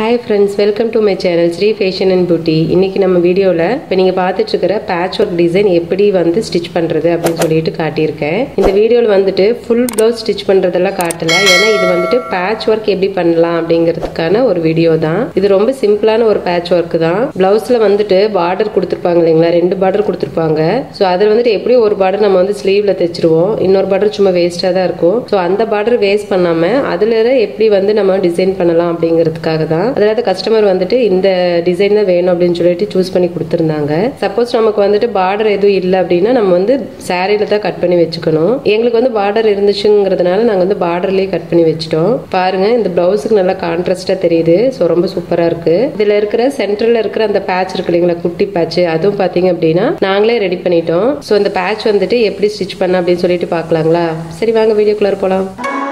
hi friends welcome to my channel Sri fashion and beauty இன்னைக்கு நம்ம வீடியோவில் இப்போ நீங்கள் பார்த்துட்டு இருக்கிற பேட்ச் ஒர்க் டிசைன் எப்படி வந்து ஸ்டிச் பண்ணுறது அப்படின்னு சொல்லிட்டு காட்டியிருக்கேன் இந்த வீடியோவில் வந்துட்டு ஃபுல் ப்ளவுஸ் ஸ்டிச் பண்ணுறதெல்லாம் காட்டல ஏன்னா இது வந்துட்டு பேட்ச் ஒர்க் எப்படி பண்ணலாம் அப்படிங்கிறதுக்கான ஒரு வீடியோ தான் இது ரொம்ப சிம்பிளான ஒரு பேட்ச் ஒர்க் தான் ப்ளவுஸில் வந்துட்டு பார்டர் கொடுத்துருப்பாங்க இல்லைங்களா ரெண்டு பார்டர் கொடுத்துருப்பாங்க ஸோ அதில் வந்துட்டு எப்படியும் ஒரு பார்டர் நம்ம வந்து ஸ்லீவில் தைச்சிருவோம் இன்னொரு பார்டர் சும்மா வேஸ்ட்டாக தான் இருக்கும் ஸோ அந்த பார்டர் வேஸ்ட் பண்ணாமல் அதில் எப்படி வந்து நம்ம டிசைன் பண்ணலாம் அப்படிங்கிறதுக்காக தான் அதாவது கஸ்டமர் வந்துட்டு இந்த டிசைன் தான் வேணும் அப்படின்னு சொல்லிட்டு சூஸ் பண்ணி கொடுத்துருந்தாங்க சப்போஸ் நமக்கு வந்துட்டு பார்டர் எதுவும் இல்லை அப்படின்னா நம்ம வந்து சாரியில தான் கட் பண்ணி வச்சுக்கணும் எங்களுக்கு வந்து பார்டர் இருந்துச்சுங்கிறதுனால நாங்கள் வந்து பார்டர்லேயே கட் பண்ணி வச்சுட்டோம் பாருங்க இந்த பிளவுஸுக்கு நல்லா கான்ட்ராஸ்டாக தெரியுது ஸோ ரொம்ப சூப்பராக இருக்கு இதில் இருக்கிற சென்டரில் இருக்கிற அந்த பேட்ச் இருக்கு இல்லைங்களா குட்டி பேட்ச் அதுவும் பார்த்தீங்க அப்படின்னா நாங்களே ரெடி பண்ணிட்டோம் ஸோ இந்த பேட்ச் வந்துட்டு எப்படி ஸ்டிச் பண்ண அப்படின்னு சொல்லிட்டு பார்க்கலாங்களா சரி வாங்க வீடியோக்குள்ளார போகலாம்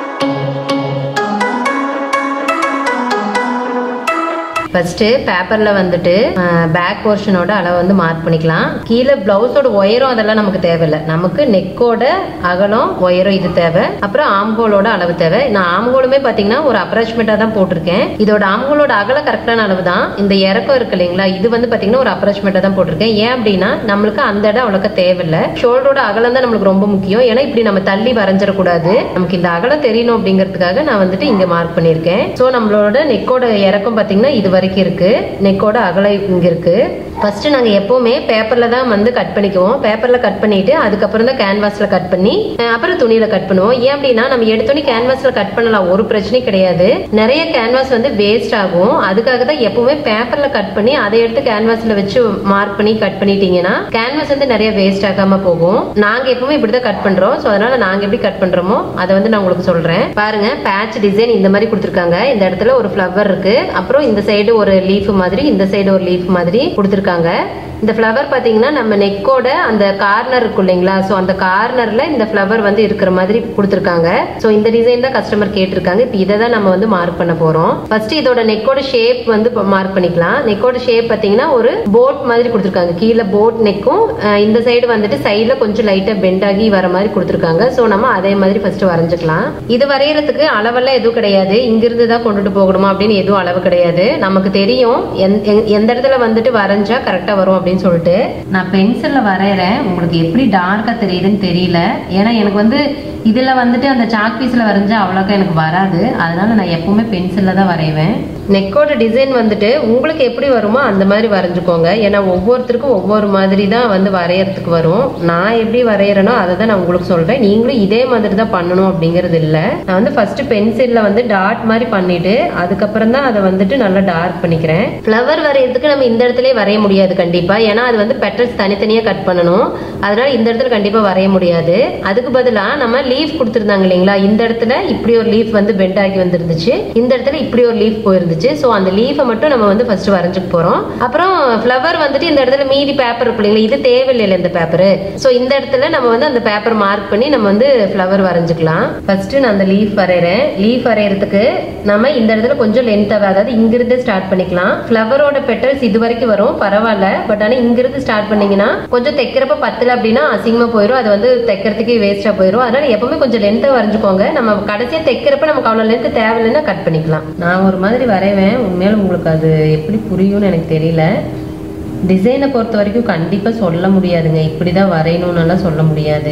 ஃபர்ஸ்ட் பேப்பர்ல வந்துட்டு பேக் போர்ஷனோட அளவை வந்து மார்க் பண்ணிக்கலாம் கீழே பிளவுஸோட உயரம் அதெல்லாம் நமக்கு தேவையில்லை நமக்கு நெக்கோட அகலம் உயரம் இது தேவை அப்புறம் ஆம்கோலோட அளவு தேவை நான் ஆம்கோலுமே பாத்தீங்கன்னா ஒரு அப்ராச்மெண்டா தான் போட்டிருக்கேன் இதோட ஆம்கோலோட அகலம் கரெக்டான அளவு தான் இந்த இறக்கம் இருக்கு இல்லைங்களா இது வந்து பாத்தீங்கன்னா ஒரு அப்ராச்மெண்டா தான் போட்டிருக்கேன் ஏன் அப்படின்னா நம்மளுக்கு அந்த இடம் அவ்வளோக்கு தேவையில்லை ஷோல்டரோட அகலம் தான் நம்மளுக்கு ரொம்ப முக்கியம் ஏன்னா இப்படி நம்ம தள்ளி வரைஞ்சிடக்கூடாது நமக்கு இந்த அகலம் தெரியணும் அப்படிங்கிறதுக்காக நான் வந்துட்டு இங்க மார்க் பண்ணியிருக்கேன் ஸோ நம்மளோட நெக்கோட இறக்கம் பாத்தீங்கன்னா இது வரைக்கும் இருக்கு நெக்கோட அகலம் இங்க இருக்கு ஃபர்ஸ்ட் நாங்க எப்பவுமே பேப்பர்ல தான் வந்து கட் பண்ணிக்குவோம் பேப்பர்ல கட் பண்ணிட்டு அதுக்கப்புறம் தான் கேன்வாஸ்ல கட் பண்ணி அஹ் அப்புறம் துணியில கட் பண்ணுவோம் ஏன் அப்படின்னா நம்ம எடுத்தோடனே கேன்வாஸ்ல கட் பண்ணலாம் ஒரு பிரச்சனையும் கிடையாது நிறைய கேன்வாஸ் வந்து வேஸ்ட் ஆகும் அதுக்காக தான் எப்பவுமே பேப்பர்ல கட் பண்ணி அதை எடுத்து கேன்வாஸ்ல வச்சு மார்க் பண்ணி கட் பண்ணிட்டீங்கன்னா கேன்வாஸ் வந்து நிறைய வேஸ்ட் ஆகாம போகும் நாங்க எப்பவுமே இப்படிதான் கட் பண்றோம் ஸோ அதனால நாங்க எப்படி கட் பண்றோமோ அதை வந்து நான் உங்களுக்கு சொல்றேன் பாருங்க பேட்ச் டிசைன் இந்த மாதிரி கொடுத்துருக்காங்க இந்த இடத்துல ஒரு ஃப்ளவர் இருக்கு அப்புறம் இந்த சைடு ஒரு லீஃப் மாதிரி இந்த சைடு ஒரு லீஃப் மாதிரி கொடுத்துருக்காங்க இந்த ஃப்ளவர் பாத்தீங்கன்னா நம்ம நெக்கோட அந்த கார்னர் இருக்கும் இல்லைங்களா ஸோ அந்த கார்னர்ல இந்த ஃப்ளவர் வந்து இருக்கிற மாதிரி கொடுத்துருக்காங்க ஸோ இந்த டிசைன் தான் கஸ்டமர் கேட்டிருக்காங்க இப்போ இதை தான் நம்ம வந்து மார்க் பண்ண போறோம் ஃபர்ஸ்ட் இதோட நெக்கோட ஷேப் வந்து மார்க் பண்ணிக்கலாம் நெக்கோட ஷேப் பாத்தீங்கன்னா ஒரு போட் மாதிரி கொடுத்துருக்காங்க கீழே போட் நெக்கும் இந்த சைடு வந்துட்டு சைடுல கொஞ்சம் லைட்டா பெண்ட் ஆகி வர மாதிரி கொடுத்துருக்காங்க ஸோ நம்ம அதே மாதிரி ஃபர்ஸ்ட் வரைஞ்சுக்கலாம் இது வரையறதுக்கு அளவெல்லாம் எதுவும் கிடையாது இங்கிருந்து தான் கொண்டுட்டு போகணுமா அப்படின்னு எதுவும் அளவு கிடையாது நமக்கு தெரியும் எந்த- எந்த- எந்த இடத்துல வந்துட்டு வரைஞ்சா கரெக்டா வரும் அப்படின்னு சொல்லிட்டு நான் பென்சில்ல வரைகிறேன் உங்களுக்கு எப்படி டார்க்கா தெரியுதுன்னு தெரியல ஏன்னா எனக்கு வந்து இதுல வந்துட்டு அந்த சாக் பீஸ்ல வரைஞ்சா அவ்வளோக்கா எனக்கு வராது அதனால நான் எப்பவுமே பென்சில்ல தான் வரைவேன் நெக்கோட டிசைன் வந்துட்டு உங்களுக்கு எப்படி வருமோ அந்த மாதிரி வரைஞ்சுக்கோங்க ஏன்னா ஒவ்வொருத்தருக்கும் ஒவ்வொரு மாதிரி தான் வந்து வரையறதுக்கு வரும் நான் எப்படி வரைகிறேனோ அதை தான் நான் உங்களுக்கு சொல்றேன் நீங்களும் இதே மாதிரி தான் பண்ணணும் அப்படிங்கிறது இல்லை நான் வந்து ஃபர்ஸ்ட் பென்சில்ல வந்து டாட் மாதிரி பண்ணிட்டு அதுக்கப்புறம் தான் அதை வந்துட்டு நல்லா டார்க் பண்ணிக்கிறேன் ஃப்ளவர் வரையறதுக்கு நம்ம இந்த இடத்துல வரைய முடியாது கண்டிப்பா ஏன்னா அது வந்து பெட்டல்ஸ் தனித்தனியா கட் பண்ணணும் அதனால இந்த இடத்துல கண்டிப்பா வரைய முடியாது அதுக்கு பதிலா நம்ம லீஃப் கொடுத்துருந்தாங்க இல்லைங்களா இந்த இடத்துல இப்படி ஒரு லீஃப் வந்து பெண்ட் ஆகி வந்துருந்துச்சு இந்த இடத்துல இப்படி ஒரு லீஃப் போயிருந்துச்சு ஸோ அந்த லீஃபை மட்டும் நம்ம வந்து ஃபர்ஸ்ட் வரைஞ்சுக்க போறோம் அப்புறம் ஃப்ளவர் வந்துட்டு இந்த இடத்துல மீதி பேப்பர் இருக்கு இல்லைங்களா இது தேவையில்லை இந்த பேப்பர் ஸோ இந்த இடத்துல நம்ம வந்து அந்த பேப்பர் மார்க் பண்ணி நம்ம வந்து ஃப்ளவர் வரைஞ்சுக்கலாம் ஃபர்ஸ்ட் நான் அந்த லீஃப் வரைகிறேன் லீஃப் வரைகிறதுக்கு நம்ம இந்த இடத்துல கொஞ்சம் லென்த்தாவே அதாவது இங்கிருந்து ஸ்டார்ட் பண்ணிக்கலாம் ஃப்ளவரோட பெட்டல்ஸ் இது வரைக்கும் வரும் பரவாயில்ல பட் ஆனால் இங்கிருந்து ஸ்டார்ட் பண்ணீங்கன்னா கொஞ்சம் தைக்கிறப்ப பத்தல அப்படின்னா அசிங்கமா போயிடும் அது வந்து தைக்கிறதுக்கு வேஸ்டா போயிடும் அதனால எப்பவுமே கொஞ்சம் லென்த்தா வரைஞ்சுக்கோங்க நம்ம கடைசியா தைக்கிறப்ப நமக்கு அவ்வளவு லென்த் தேவையில்லைன்னா கட் பண்ணிக்கலாம் நான் ஒரு மாதிரி வரைவேன் உண்மையில உங்களுக்கு அது எப்படி புரியும்னு எனக்கு தெரியல டிசைனை பொறுத்த வரைக்கும் கண்டிப்பா சொல்ல முடியாதுங்க இப்படிதான் வரையணும்னு எல்லாம் சொல்ல முடியாது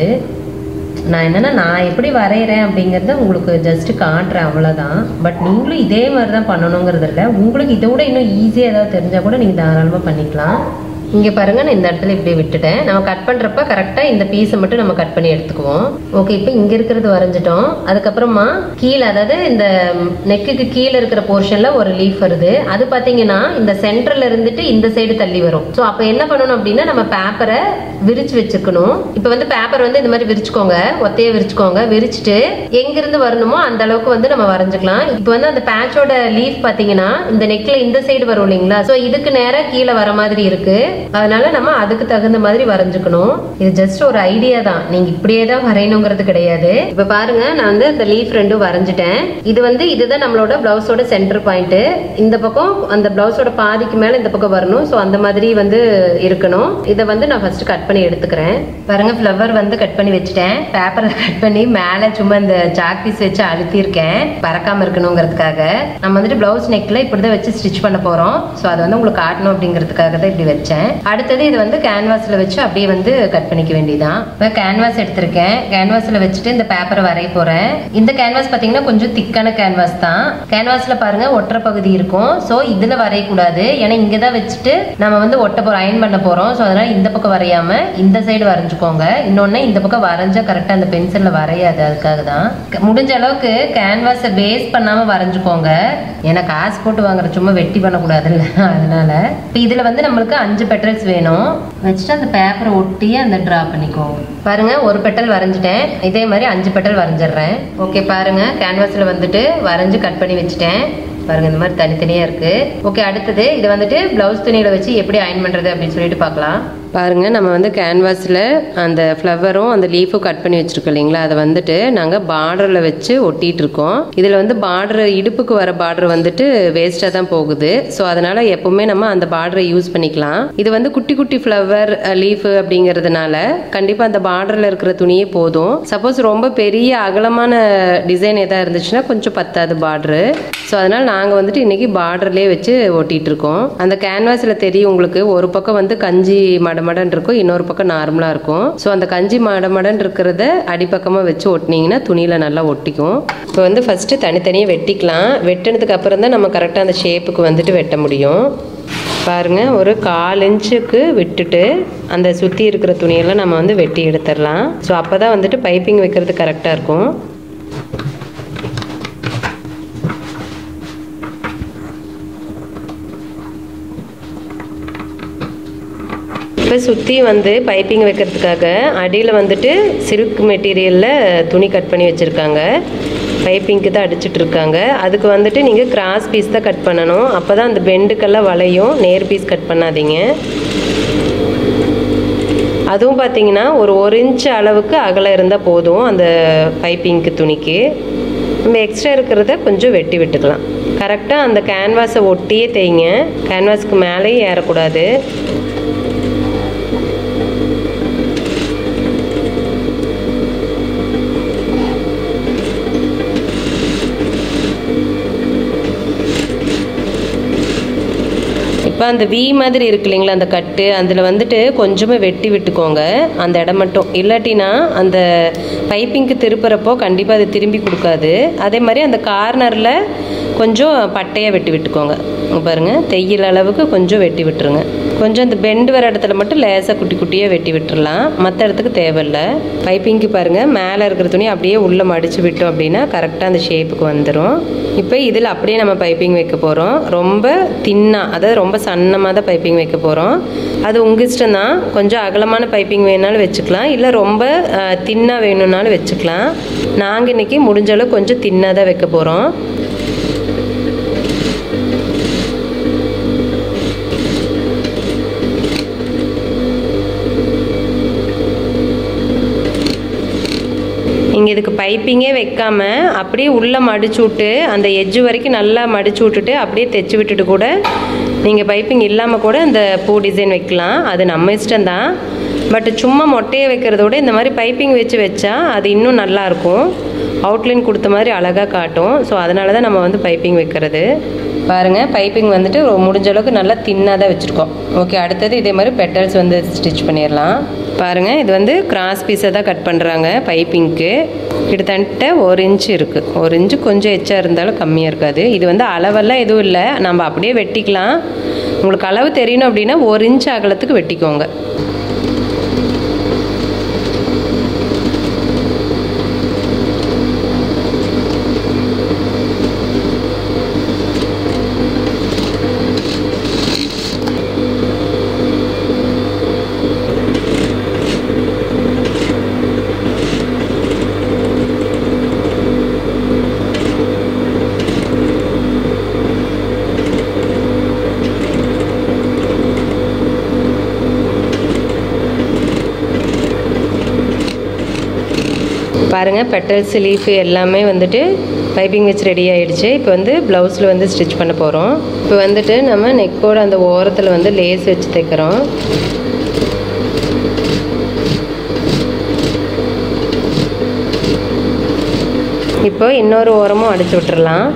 நான் என்னன்னா நான் எப்படி வரைகிறேன் அப்படிங்கறத உங்களுக்கு ஜஸ்ட் காட்டுறேன் அவ்வளவுதான் பட் நீங்களும் இதே மாதிரி தான் பண்ணணுங்கிறது இல்லை உங்களுக்கு இதை விட இன்னும் ஈஸியாக ஏதாவது தெரிஞ்சா கூட நீங்க தாராளமா பண்ணிக்கலாம் இங்க பாருங்க நான் இந்த இடத்துல இப்படி விட்டுட்டேன் நம்ம கட் பண்றப்ப கரெக்டா இந்த பீஸை மட்டும் நம்ம கட் பண்ணி எடுத்துக்குவோம் ஓகே இப்போ இங்க இருக்கிறது வரைஞ்சிட்டோம் அதுக்கப்புறமா கீழே அதாவது இந்த நெக்குக்கு கீழே இருக்கிற போர்ஷன்ல ஒரு லீஃப் வருது அது பாத்தீங்கன்னா இந்த சென்டர்ல இருந்துட்டு இந்த சைடு தள்ளி வரும் ஸோ அப்போ என்ன பண்ணணும் அப்படின்னா நம்ம பேப்பரை விரிச்சு வச்சுக்கணும் இப்போ வந்து பேப்பர் வந்து இந்த மாதிரி விரிச்சுக்கோங்க ஒத்தைய விரிச்சுக்கோங்க விரிச்சிட்டு எங்கிருந்து வரணுமோ அந்த அளவுக்கு வந்து நம்ம வரைஞ்சுக்கலாம் இப்போ வந்து அந்த பேட்சோட லீஃப் பாத்தீங்கன்னா இந்த நெக்ல இந்த சைடு வரும் இல்லைங்களா ஸோ இதுக்கு நேரா கீழே வர மாதிரி இருக்கு அதனால நம்ம அதுக்கு தகுந்த மாதிரி வரைஞ்சுக்கணும் இது ஜஸ்ட் ஒரு ஐடியா தான் நீங்க இப்படியே தான் வரையணுங்கிறது கிடையாது இப்ப பாருங்க நான் வந்து இந்த லீஃப் ரெண்டும் வரைஞ்சிட்டேன் இது வந்து இதுதான் நம்மளோட பிளவுஸோட சென்டர் பாயிண்ட் இந்த பக்கம் அந்த பிளவுஸோட பாதிக்கு மேல இந்த பக்கம் வரணும் ஸோ அந்த மாதிரி வந்து இருக்கணும் இதை வந்து நான் ஃபர்ஸ்ட் கட் பண்ணி எடுத்துக்கிறேன் பாருங்க ஃப்ளவர் வந்து கட் பண்ணி வச்சுட்டேன் பேப்பரை கட் பண்ணி மேலே சும்மா இந்த சாக் பீஸ் வச்சு அழுத்தியிருக்கேன் பறக்காம இருக்கணுங்கிறதுக்காக நம்ம வந்துட்டு பிளவுஸ் நெக்ல இப்படிதான் வச்சு ஸ்டிச் பண்ண போறோம் ஸோ அதை வந்து உங்களுக்கு காட்டணும் அப்படிங்கிறதுக்காக தான் இப்படி வச்சேன் அடுத்தது இது வந்து கேன்வாஸ்ல வச்சு அப்படியே வந்து கட் பண்ணிக்க வேண்டியதான் இப்போ கேன்வாஸ் எடுத்திருக்கேன் கேன்வாஸ்ல வச்சுட்டு இந்த பேப்பரை வரைய போறேன் இந்த கேன்வாஸ் பாத்தீங்கன்னா கொஞ்சம் திக்கான கேன்வாஸ் தான் கேன்வாஸ்ல பாருங்க ஒற்றை பகுதி இருக்கும் ஸோ இதுல வரையக்கூடாது ஏன்னா இங்க தான் வச்சுட்டு நம்ம வந்து ஒட்ட போறோம் அயன் பண்ண போறோம் ஸோ அதனால இந்த பக்கம் வரையாம இந்த சைடு வரைஞ்சுக்கோங்க இன்னொன்னு இந்த பக்கம் வரைஞ்சா கரெக்டா அந்த பென்சில்ல வரையாது அதுக்காக தான் க- முடிஞ்ச அளவுக்கு கேன்வாஸை பேஸ் பண்ணாம வரைஞ்சுக்கோங்க ஏன்னா காசு போட்டு வாங்குற சும்மா வெட்டி பண்ணக்கூடாதுல்ல அதனால இப்போ இதுல வந்து நம்மளுக்கு அஞ்சு பெட்டல்ஸ் வேணும் வச்சுட்டு அந்த பேப்பரை ஒட்டி அந்த டிரா பண்ணிக்கோங்க பாருங்க ஒரு பெட்டல் வரைஞ்சிட்டேன் இதே மாதிரி அஞ்சு பெட்டல் வரைஞ்சிடுறேன் ஓகே பாருங்க கேன்வாஸ்ல வந்துட்டு வரைஞ்சு கட் பண்ணி வச்சுட்டேன் பாருங்க இந்த மாதிரி தனித்தனியா இருக்கு ஓகே அடுத்தது இது வந்துட்டு பிளவுஸ் துணியில வச்சு எப்படி அயன் பண்றது அப்படின்னு சொல்லிட்டு பார்க்கலாம் பாருங்க நம்ம வந்து கேன்வாஸில் அந்த ஃப்ளவரும் அந்த லீஃபும் கட் பண்ணி வச்சிருக்கோம் இல்லைங்களா அதை வந்துட்டு நாங்கள் பார்டரில் வச்சு ஒட்டிட்டு இருக்கோம் இதில் வந்து பார்டர் இடுப்புக்கு வர பார்டர் வந்துட்டு வேஸ்ட்டாக தான் போகுது ஸோ அதனால எப்பவுமே நம்ம அந்த பார்டரை யூஸ் பண்ணிக்கலாம் இது வந்து குட்டி குட்டி ஃப்ளவர் லீஃப் அப்படிங்கிறதுனால கண்டிப்பாக அந்த பார்டரில் இருக்கிற துணியே போதும் சப்போஸ் ரொம்ப பெரிய அகலமான டிசைன் எதாவது இருந்துச்சுன்னா கொஞ்சம் பத்தாது பார்டரு ஸோ அதனால நாங்கள் வந்துட்டு இன்னைக்கு பார்டர்லேயே வச்சு ஒட்டிட்டு இருக்கோம் அந்த கேன்வாஸில் தெரியும் உங்களுக்கு ஒரு பக்கம் வந்து கஞ்சி மடமடன் இருக்கும் இன்னொரு பக்கம் நார்மலாக இருக்கும் ஸோ அந்த கஞ்சி மடமடன் இருக்கிறத அடிப்பக்கமாக வச்சு ஒட்டினீங்கன்னா துணியில் நல்லா ஒட்டிக்கும் இப்போ வந்து ஃபஸ்ட்டு தனித்தனியாக வெட்டிக்கலாம் வெட்டினதுக்கு அப்புறம் தான் நம்ம கரெக்டாக அந்த ஷேப்புக்கு வந்துட்டு வெட்ட முடியும் பாருங்க ஒரு கால் இன்ச்சுக்கு விட்டுட்டு அந்த சுற்றி இருக்கிற துணியெல்லாம் நம்ம வந்து வெட்டி எடுத்துடலாம் ஸோ அப்போ தான் வந்துட்டு பைப்பிங் வைக்கிறது கரெக்டாக இருக்கும் இப்போ சுற்றி வந்து பைப்பிங் வைக்கிறதுக்காக அடியில் வந்துட்டு சில்க் மெட்டீரியலில் துணி கட் பண்ணி வச்சுருக்காங்க பைப்பிங்க்கு தான் அடிச்சிட்டு இருக்காங்க அதுக்கு வந்துட்டு நீங்கள் கிராஸ் பீஸ் தான் கட் பண்ணணும் அப்போ தான் அந்த பெண்டுக்கெல்லாம் வளையும் நேர் பீஸ் கட் பண்ணாதீங்க அதுவும் பார்த்தீங்கன்னா ஒரு ஒரு இன்ச் அளவுக்கு அகலம் இருந்தால் போதும் அந்த பைப்பிங்க்கு துணிக்கு நம்ம எக்ஸ்ட்ரா இருக்கிறத கொஞ்சம் வெட்டி விட்டுக்கலாம் கரெக்டாக அந்த கேன்வாஸை ஒட்டியே தேய்ங்க கேன்வாஸ்க்கு மேலேயும் ஏறக்கூடாது இப்போ அந்த வி மாதிரி இருக்கு இல்லைங்களா அந்த கட்டு அதில் வந்துட்டு கொஞ்சமாக வெட்டி விட்டுக்கோங்க அந்த இடம் மட்டும் இல்லாட்டினா அந்த பைப்பிங்க்கு திருப்புறப்போ கண்டிப்பாக அது திரும்பி கொடுக்காது அதே மாதிரி அந்த கார்னரில் கொஞ்சம் பட்டையாக வெட்டி விட்டுக்கோங்க இங்க பாருங்க தையல் அளவுக்கு கொஞ்சம் வெட்டி விட்டுருங்க கொஞ்சம் அந்த பெண்டு வர இடத்துல மட்டும் லேசாக குட்டி குட்டியாக வெட்டி விட்டுறலாம் மற்ற இடத்துக்கு தேவையில்ல பைப்பிங்க்கு பாருங்கள் மேலே இருக்கிற துணி அப்படியே உள்ளே மடித்து விட்டோம் அப்படின்னா கரெக்டாக அந்த ஷேப்புக்கு வந்துடும் இப்போ இதில் அப்படியே நம்ம பைப்பிங் வைக்க போகிறோம் ரொம்ப தின்னாக அதாவது ரொம்ப சன்னமாக தான் பைப்பிங் வைக்க போகிறோம் அது உங்கள் இஷ்டம் தான் கொஞ்சம் அகலமான பைப்பிங் வேணாலும் வச்சுக்கலாம் இல்லை ரொம்ப தின்னாக வேணும்னாலும் வச்சுக்கலாம் நாங்கள் இன்றைக்கி முடிஞ்ச அளவு கொஞ்சம் தின்னாக தான் வைக்க போகிறோம் நீங்கள் இதுக்கு பைப்பிங்கே வைக்காம அப்படியே உள்ளே மடிச்சு விட்டு அந்த எட்ஜு வரைக்கும் நல்லா மடிச்சு விட்டுட்டு அப்படியே தைச்சி விட்டுட்டு கூட நீங்கள் பைப்பிங் இல்லாமல் கூட அந்த பூ டிசைன் வைக்கலாம் அது நம்ம இஷ்டம்தான் பட் சும்மா மொட்டையை வைக்கிறத விட இந்த மாதிரி பைப்பிங் வச்சு வச்சா அது இன்னும் நல்லாயிருக்கும் அவுட்லைன் கொடுத்த மாதிரி அழகாக காட்டும் ஸோ அதனால தான் நம்ம வந்து பைப்பிங் வைக்கிறது பாருங்கள் பைப்பிங் வந்துட்டு ஒரு முடிஞ்ச அளவுக்கு நல்லா தின்னாக தான் வச்சுருக்கோம் ஓகே அடுத்தது இதே மாதிரி பெட்டல்ஸ் வந்து ஸ்டிச் பண்ணிடலாம் பாருங்கள் இது வந்து கிராஸ் பீஸை தான் கட் பண்ணுறாங்க பைப்பிங்க்கு கிட்டத்தட்ட ஒரு இன்ச்சு இருக்குது ஒரு இன்ச்சு கொஞ்சம் எச்சா இருந்தாலும் கம்மியாக இருக்காது இது வந்து அளவெல்லாம் எதுவும் இல்லை நம்ம அப்படியே வெட்டிக்கலாம் உங்களுக்கு அளவு தெரியணும் அப்படின்னா ஒரு இன்ச் அகலத்துக்கு வெட்டிக்கோங்க பாருங்கள் பெட்டல்ஸ் லீஃப் எல்லாமே வந்துட்டு பைப்பிங் வச்சு ரெடி ஆயிடுச்சு இப்போ வந்து ப்ளவுஸில் வந்து ஸ்டிச் பண்ண போகிறோம் இப்போ வந்துட்டு நம்ம நெக்கோட அந்த ஓரத்தில் வந்து லேஸ் வச்சு தைக்கிறோம் இப்போ இன்னொரு ஓரமும் அடிச்சு விட்டுறலாம்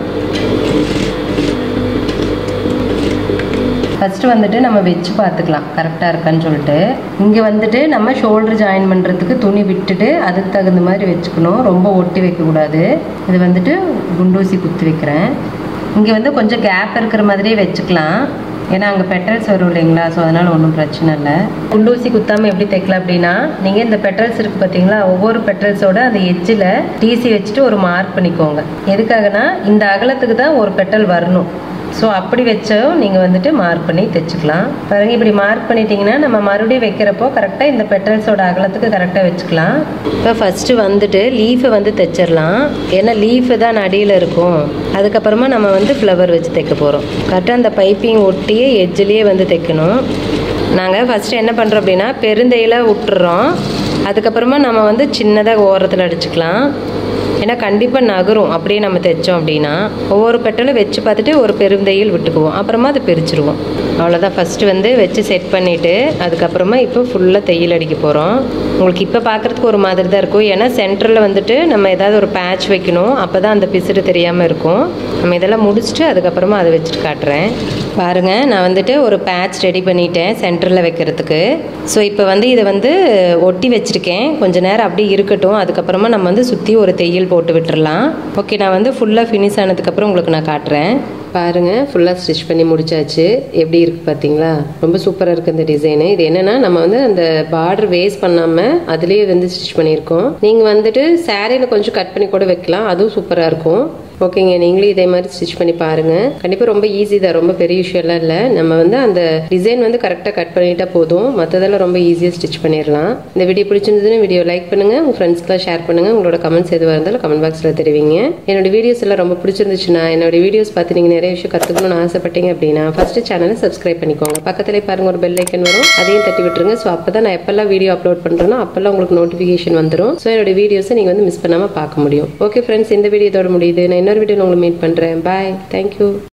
ஃபஸ்ட்டு வந்துட்டு நம்ம வச்சு பார்த்துக்கலாம் கரெக்டாக இருக்கான்னு சொல்லிட்டு இங்கே வந்துட்டு நம்ம ஷோல்டர் ஜாயின் பண்ணுறதுக்கு துணி விட்டுட்டு அதுக்கு தகுந்த மாதிரி வச்சுக்கணும் ரொம்ப ஒட்டி வைக்கக்கூடாது இது வந்துட்டு குண்டூசி குத்தி வைக்கிறேன் இங்கே வந்து கொஞ்சம் கேப் இருக்கிற மாதிரியே வச்சுக்கலாம் ஏன்னா அங்கே பெட்ரல்ஸ் வரும் இல்லைங்களா ஸோ அதனால் ஒன்றும் பிரச்சனை இல்லை குண்டூசி குத்தாமல் எப்படி தைக்கலாம் அப்படின்னா நீங்கள் இந்த பெட்ரல்ஸ் இருக்குது பார்த்தீங்களா ஒவ்வொரு பெட்ரல்ஸோட அந்த எட்ஜில் டிசி வச்சுட்டு ஒரு மார்க் பண்ணிக்கோங்க எதுக்காகனா இந்த அகலத்துக்கு தான் ஒரு பெட்டல் வரணும் ஸோ அப்படி வச்சும் நீங்கள் வந்துட்டு மார்க் பண்ணி தைச்சிக்கலாம் பாருங்க இப்படி மார்க் பண்ணிட்டீங்கன்னா நம்ம மறுபடியும் வைக்கிறப்போ கரெக்டாக இந்த பெட்டல்ஸோட அகலத்துக்கு கரெக்டாக வச்சுக்கலாம் இப்போ ஃபஸ்ட்டு வந்துட்டு லீஃபை வந்து தைச்சிடலாம் ஏன்னா லீஃபு தான் அடியில் இருக்கும் அதுக்கப்புறமா நம்ம வந்து ஃப்ளவர் வச்சு தைக்க போகிறோம் கரெக்டாக அந்த பைப்பிங் ஒட்டியே எட்ஜிலேயே வந்து தைக்கணும் நாங்கள் ஃபஸ்ட்டு என்ன பண்ணுறோம் அப்படின்னா பெருந்தையில் விட்டுறோம் அதுக்கப்புறமா நம்ம வந்து சின்னதாக ஓரத்தில் அடிச்சுக்கலாம் ஏன்னா கண்டிப்பாக நகரும் அப்படியே நம்ம தைச்சோம் அப்படின்னா ஒவ்வொரு பெட்டலும் வச்சு பார்த்துட்டு ஒரு பெருந்தையில் விட்டுக்குவோம் அப்புறமா அதை பிரிச்சிருவோம் அவ்வளோதான் ஃபஸ்ட்டு வந்து வச்சு செட் பண்ணிவிட்டு அதுக்கப்புறமா இப்போ ஃபுல்லாக தையல் அடிக்க போகிறோம் உங்களுக்கு இப்போ பார்க்குறதுக்கு ஒரு மாதிரி தான் இருக்கும் ஏன்னா சென்டரில் வந்துட்டு நம்ம ஏதாவது ஒரு பேட்ச் வைக்கணும் அப்போ தான் அந்த பிசுறு தெரியாமல் இருக்கும் நம்ம இதெல்லாம் முடிச்சுட்டு அதுக்கப்புறமா அதை வச்சுட்டு காட்டுறேன் பாருங்கள் நான் வந்துட்டு ஒரு பேட்ச் ரெடி பண்ணிட்டேன் சென்டரில் வைக்கிறதுக்கு ஸோ இப்போ வந்து இதை வந்து ஒட்டி வச்சுருக்கேன் கொஞ்ச நேரம் அப்படியே இருக்கட்டும் அதுக்கப்புறமா நம்ம வந்து சுற்றி ஒரு தையல் போட்டு விட்டுறலாம் ஓகே நான் வந்து ஃபுல்லாக ஃபினிஷ் ஆனதுக்கப்புறம் உங்களுக்கு நான் காட்டுறேன் பாருங்கள் ஃபுல்லாக ஸ்டிச் பண்ணி முடிச்சாச்சு எப்படி இருக்குது பார்த்தீங்களா ரொம்ப சூப்பராக இருக்குது இந்த டிசைனு இது என்னென்னா நம்ம வந்து அந்த பார்டர் வேஸ்ட் பண்ணாமல் அதுலேயே வந்து ஸ்டிச் பண்ணியிருக்கோம் நீங்கள் வந்துட்டு சாரியில் கொஞ்சம் கட் பண்ணி கூட வைக்கலாம் அதுவும் சூப்பராக இருக்கும் ஓகேங்க நீங்களும் இதே மாதிரி ஸ்டிச் பண்ணி பாருங்க கண்டிப்பாக ரொம்ப ஈஸி தான் ரொம்ப பெரிய விஷயம்லாம் இல்லை நம்ம வந்து அந்த டிசைன் வந்து கரெக்டாக கட் பண்ணிட்டா போதும் மற்றதெல்லாம் ரொம்ப ஈஸியாக ஸ்டிச் பண்ணிடலாம் இந்த வீடியோ பிடிச்சிருந்ததுன்னு வீடியோ லைக் பண்ணுங்க உங்கள் ஃப்ரெண்ட்ஸ்க்குலாம் ஷேர் பண்ணுங்க உங்களோட கமெண்ட்ஸ் எதுவாக இருந்தாலும் கமெண்ட் பாக்ஸில் தெரிவிங்க என்னோட வீடியோஸ் எல்லாம் ரொம்ப பிடிச்சிருந்துச்சுன்னா என்னோட வீடியோஸ் பார்த்து நீங்கள் நிறைய விஷயம் கற்றுக்கணும்னு ஆசைப்பட்டீங்க அப்படின்னா ஃபர்ஸ்ட் சேனலை சப்ஸ்கிரைப் பண்ணிக்கோங்க பக்கத்துலேயே பாருங்க ஒரு பெல் ஐக்கன் வரும் அதையும் தட்டி விட்டுருங்க ஸோ அப்போ தான் நான் எப்பெல்லாம் வீடியோ அப்லோட் பண்ணுறேனோ அப்போல்லாம் உங்களுக்கு நோட்டிஃபிகேஷன் வந்துடும் ஸோ என்னோட வீடியோஸை நீங்கள் வந்து மிஸ் பண்ணாமல் பார்க்க முடியும் ஓகே ஃப்ரெண்ட்ஸ் இந்த வீடியோ இதோட முடியுது நான் இன்னொரு வீடியோவில் உங்களை மீட் பண்ணுறேன் பாய் தேங்க்யூ